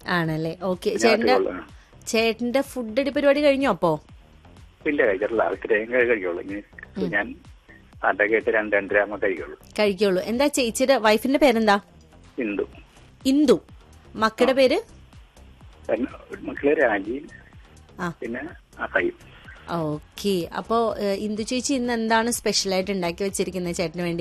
ആണല്ലേ ഓക്കെ ഞാൻ ചേട്ടന്റെ ഒറ്റയ്ക്കുള്ളൂ. ചേട്ടന്റെ ഫുഡ് അടി പരിപാടി കഴിഞ്ഞോ അപ്പോ ഇല്ല കഴിച്ചിട്ടില്ല അത് ഇത്രയും കഴിക്കുള്ളൂ ഇനി ഞാൻ അട കേട്ട് രണ്ട് രണ്ടര ആകുമ്പോൾ കഴിക്കുള്ളൂ കഴിക്കുള്ളൂ എന്താ ചേച്ചിയുടെ വൈഫിന്റെ പേരെന്താ ഹിന്ദു ഇന്ദു മക്കളുടെ പേര് പിന്നെ മക്കള് രാജി ആ പിന്നെ അസയും ഓക്കെ അപ്പോ ഏഹ്, ഇന്ദു ചേച്ചി ഇന്ന് എന്താണ് സ്പെഷ്യൽ ആയിട്ട് ഉണ്ടാക്കി വെച്ചിരിക്കുന്നത് ചേട്ടന് വേണ്ടി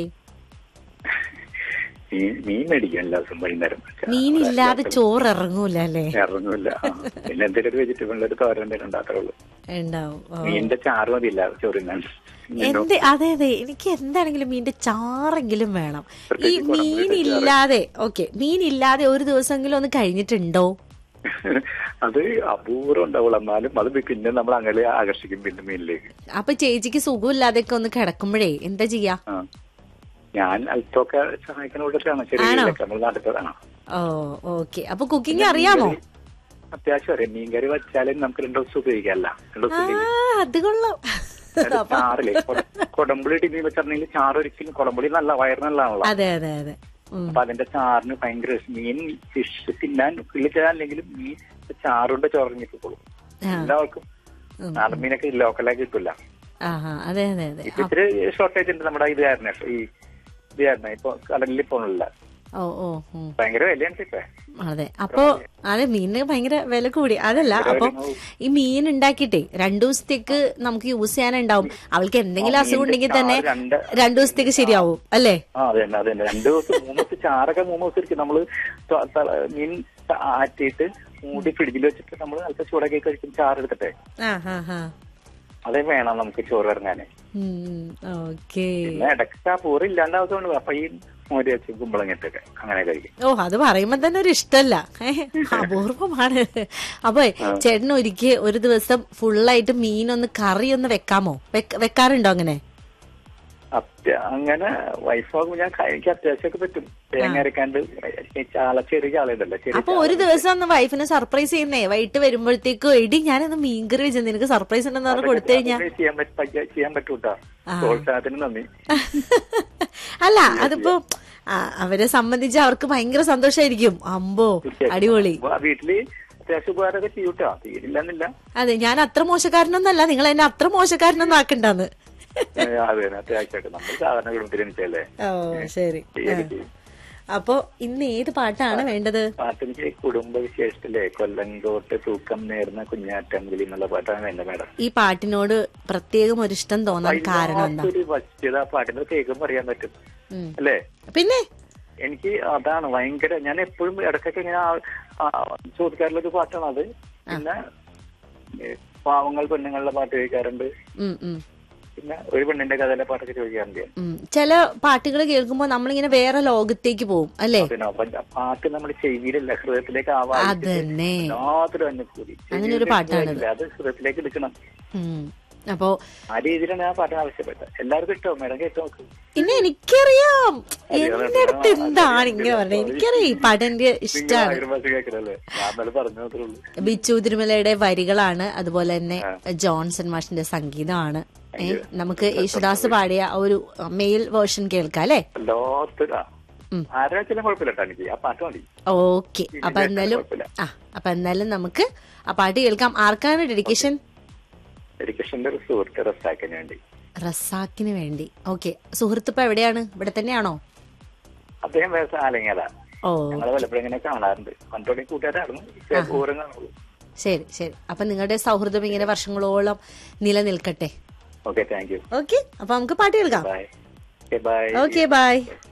മീൻ മീൻ മേടിക്കും എല്ലാ ദിവസവും വൈകുന്നേരം മീനില്ലാതെ ചോറ് ഇറങ്ങൂല അല്ലേ ഇറങ്ങൂല ആ. പിന്നെ എന്തെങ്കിലും ഒരു വെജിറ്റബിളിന്റെ ഒരു തോരൻ എന്തെങ്കിലും ഉണ്ടാക്കേ ഉള്ളൂ ഉണ്ടാവും ഓ. മീനിന്റെ ചാറ് മതിയില്ല ചോറിനാൻ എന്ത് അതെ അതെ എനിക്ക് എന്താണെങ്കിലും മീനിന്റെ ചാറെങ്കിലും വേണം ഈ പ്രത്യേകിച്ച് കുടംപുളിയുടെ മീനില്ലാതെ ഓക്കെ മീനില്ലാതെ ഒരു ദിവസമെങ്കിലും ഒന്ന് കഴിഞ്ഞിട്ടുണ്ടോ അത് അപൂർവം ഉണ്ടാവുള്ളൂ എന്നാലും അത് പിന്നെ നമ്മൾ അങ്ങനെ ആകർഷിക്കും പിന്നെ മീനിലേക്ക് അപ്പൊ ചേച്ചിക്ക് സുഖമില്ലാതെയൊക്കെ ഒന്ന് കിടക്കുമ്പോഴേ എന്താ ചെയ്യാ ആ ഞാൻ അല്പമൊക്കെ സഹായിക്കുന്ന കൂട്ടത്തിലാണ് ചെറിയ ആണോ? രീതിയിലൊക്കെ നമ്മൾ നാട്ടിലാണ് ഓ ഓക്കെ അപ്പൊ കുക്കിംഗ് അറിയാമോ അത്യാവശ്യം അറിയാം മീൻകറി വെച്ചാലും നമുക്ക് രണ്ടു ദിവസം ഉപയോഗിക്കാമല്ല രണ്ടു ആ ദിവസം അത് കൊള്ളാം അപ്പൊ ചാറില്ലേ കൊട- കൊടമ്പുളി ടിന്നി വെച്ചിട്ടുണ്ടെങ്കിൽ ചാറ് ഒരിക്കലും കൊടമ്പുളി നല്ല വയറ് നല്ലതാണല്ലോ അതെ അതെ അതെ ഉം. അപ്പൊ അതിന്റെ ചാറിന് ഭയങ്കര രസം. മീൻ ഫിഷ് തിന്നാൻ കിള്ളിച്ചാലെങ്കിലും മീൻ ചാറുകൊണ്ട് ചൊറഞ്ഞിട്ടുള്ളൂ ആ. എല്ലാവർക്കും ഉം. നാടൻ മീനൊക്കെ ലോക്കലായി കിട്ടില്ല ആഹാ അതെ അതെ അതെ ഇപ്പൊ ഇത്തിരി ഷോർട്ടേജ് ഉണ്ട് നമ്മുടെ ഇത് കാരണം ഈ ഇത് കാരണം ഇപ്പൊ കടലിൽ പോണില്ല ഓ ഓ ഉം. ഭയങ്കര വിലയാണ് ഇപ്പൊ അതെ അപ്പൊ അതെ മീനിന് ഭയങ്കര വില കൂടി അതല്ല അപ്പൊ ഈ മീൻ ഉണ്ടാക്കിയിട്ടേ രണ്ടു ദിവസത്തേക്ക് നമുക്ക് യൂസ് ചെയ്യാനുണ്ടാവും അവൾക്ക് എന്തെങ്കിലും അസുഖം ഉണ്ടെങ്കിൽ തന്നെ രണ്ട് രണ്ടു ദിവസത്തേക്ക് ശരിയാവും അല്ലേ ആ അതെ തന്നെ അതെ തന്നെ രണ്ടു ദിവസം മൂന്ന് ദിവസം ചാറൊക്കെ മൂന്ന് ദിവസം ഇരിക്കും നമ്മള് ത- ത- മീൻ ത- ആറ്റിയിട്ട് മൂടി ഫ്രിഡ്ജിൽ വെച്ചിട്ട് നമ്മൾ അല്പം ചൂടാക്കി കഴിക്കും ചാറെടുത്തിട്ടെ ആ ഹാ ഹാ അതേ വേണം നമുക്ക് ചോറ് ഇറങ്ങാന് ഓക്കെ പിന്നെ ഇടയ്ക്ക് ആ പൂറ് ഇല്ലാണ്ടാവുന്നതുകൊണ്ട് അപ്പൊ ഈ മോര് വെച്ച് കുമ്പളങ്ങിട്ടൊക്കെ അങ്ങനെ കഴിക്കും ഓ അത് പറയുമ്പോ തന്നെ ഒരു ഇഷ്ടല്ല ഏ, അപൂർവമാണ് അപ്പൊ ചേട്ടൻ ഒരിക്കൽ ഒരു ദിവസം ഫുള്ളായിട്ട് മീനൊന്ന് കറി ഒന്ന് വെക്കാമോ വെക്ക- വെക്കാറുണ്ടോ അങ്ങനെ അത്യ- അങ്ങനെ വൈഫാകുമ്പോ ഞാൻ ക- എനിക്ക് അത്യാവശ്യമൊക്കെ പറ്റും തേങ്ങ അരക്കാണ്ട് ഈ ചാള ചെറിയ ചാളയുണ്ടല്ലോ ചെറിയ അപ്പൊ ഒരു ദിവസം ഒന്ന് വൈഫിനെ സർപ്രൈസ് ചെയ്യുന്നേ വൈകിട്ട് വരുമ്പോഴത്തേക്കും എടി ഞാനൊന്ന് മീൻകറി വെച്ചു നിനക്ക് സർപ്രൈസ് ഉണ്ടെന്ന് പറഞ്ഞ് കൊടുത്തു കഴിഞ്ഞാ അതൊക്കെ ചെയ്യാൻ പറ്റ ചെയ്യാൻ പറ്റൂട്ടാ പ്രോത്സാഹനത്തിന് നന്ദി അല്ല അതിപ്പോ ആ, അവരെ സംബന്ധിച്ച് അവർക്ക് ഭയങ്കര സന്തോഷായിരിക്കും അമ്പോ അടിപൊളി അപ്പൊ ആ വീട്ടില് അത്യാവശ്യം ഉപകാരമൊക്കെ ചെയ്യൂട്ടാ തീരില്ലെന്നില്ല അതെ ഞാൻ അത്ര മോശക്കാരനൊന്നല്ല നിങ്ങൾ എന്നെ അത്ര മോശക്കാരനൊന്നും ആക്കണ്ടെന്ന് ഏ, അതെ അത്യാവശ്യമായിട്ട് നമ്മൾ സാധാരണ കുടുംബത്തിൽ ജനിച്ചല്ലേ ഓ ശരി ചെയ്യൊക്കെ ചെയ്യും. അപ്പൊ ഇന്ന് ഏത് പാട്ടാണ് വേണ്ടത് പാട്ടെനിക്ക് കുടുംബ വിശേഷത്തിലെ കൊല്ലങ്കോട്ട് തൂക്കം നേർന്ന കുഞ്ഞാറ്റമ്പലി എന്നുള്ള പാട്ടാണ് എന്റെ മേഡം ഈ പാട്ടിനോട് പ്രത്യേകം ഒരു ഇഷ്ടം തോന്നാൻ കാരണം എന്താ ഒരു വസ്തുത ആ പാട്ടിന്റെ കേൾക്കുമ്പോൾ അറിയാൻ പറ്റും ഉം. അല്ലേ പിന്നെ എനിക്ക് അതാണ് ഭയങ്കര ഞാൻ എപ്പോഴും ഇടയ്ക്കൊക്കെ ഇങ്ങനെ ആ- ആ ചോദിക്കാറുള്ള ഒരു പാട്ടാണ് അത് പിന്നെ ഏ, പാവങ്ങൾ പെണ്ണുങ്ങളുടെ പാട്ട് ചോദിക്കാറുണ്ട് ഉം, ഉം, പിന്നെ ഒരു പെണ്ണിന്റെ കഥയിലെ പാട്ടൊക്കെ ചോദിക്കാറുണ്ട് ഞാൻ. ഉം. ചില പാട്ടുകൾ കേൾക്കുമ്പോൾ നമ്മളിങ്ങനെ വേറെ ലോകത്തേക്ക് പോകും അല്ലേ പിന്നെ അപ്പൊ ആ പാട്ട് നമ്മുടെ ചെവിയിലല്ല ഹൃദയത്തിലേക്ക് ആവാൻ അതന്നെ യാതൊരു അനുഭൂതി അങ്ങനെ ഒരു പാട്ടാണിത്. അത് ഹൃദയത്തിലേക്ക് എടുക്കണം ഉം. അപ്പോ ആ രീതിയിലാണ് ആ പാട്ട് ആവശ്യപ്പെട്ടത് എല്ലാവർക്കും ഇഷ്ടവും മേഡം കേട്ടോ നോക്ക് പിന്നെ എനിക്കറിയാം എന്റെ അടുത്ത് എന്താണ് ഇങ്ങനെ പറഞ്ഞത് എനിക്കറിയാം ഈ പാട്ട് എനിക്ക് നിങ്ങൾ ഇഷ്ടമാണ് ആയിരം ഭാഷ കേൾക്കണല്ലേ ഞാൻ എന്നാലും പറഞ്ഞു മാത്രമേ ഉള്ളൂ ബിച്ചു തിരുമലയുടെ വരികളാണ് അതുപോലെ തന്നെ ജോൺസൺ മാഷിന്റെ സംഗീതമാണ് ഏ, നമുക്ക് യേശുദാസ് പാടിയ ആ ഒരു മെയിൽ വേർഷൻ കേൾക്കാം അല്ലേ വല്ലാത്തൊരു ആരാച്ചാലും കുഴപ്പമില്ല കേട്ടോ എനിക്ക് ആ പാട്ട് മതി ഓക്കെ അപ്പൊ എന്തായാലും കുഴപ്പമില്ല. ആ അപ്പൊ എന്തായാലും നമുക്ക് ആ പാട്ട് കേൾക്കാം ആർക്കാണ് ഡെഡിക്കേഷൻ എഡ്യൂക്കേഷന്റെ ഒരു സുഹൃത്ത് റസാക്കിന് വേണ്ടി റസാക്കിന് വേണ്ടി ഓക്കെ സുഹൃത്ത് ഇപ്പൊ എവിടെയാണ് ഇവിടെ തന്നെയാണോ അദ്ദേഹം വേറെ ആലങ്ങല ഓ ഞങ്ങളെ വല്ലപ്പോഴും ഇങ്ങനെ കാണാറുണ്ട് പണ്ടോടെ കൂട്ടുകാരായിരുന്നു ഇപ്പൊ പൂരം കാണുള്ളൂ ശരി ശരി അപ്പൊ നിങ്ങളുടെ സൗഹൃദം ഇങ്ങനെ വർഷങ്ങളോളം നിലനിൽക്കട്ടെ ഓക്കെ താങ്ക് യു ഓക്കെ അപ്പൊ നമുക്ക് പാട്ട് കേൾക്കാം ബൈ ബൈ ഓക്കെ ബൈ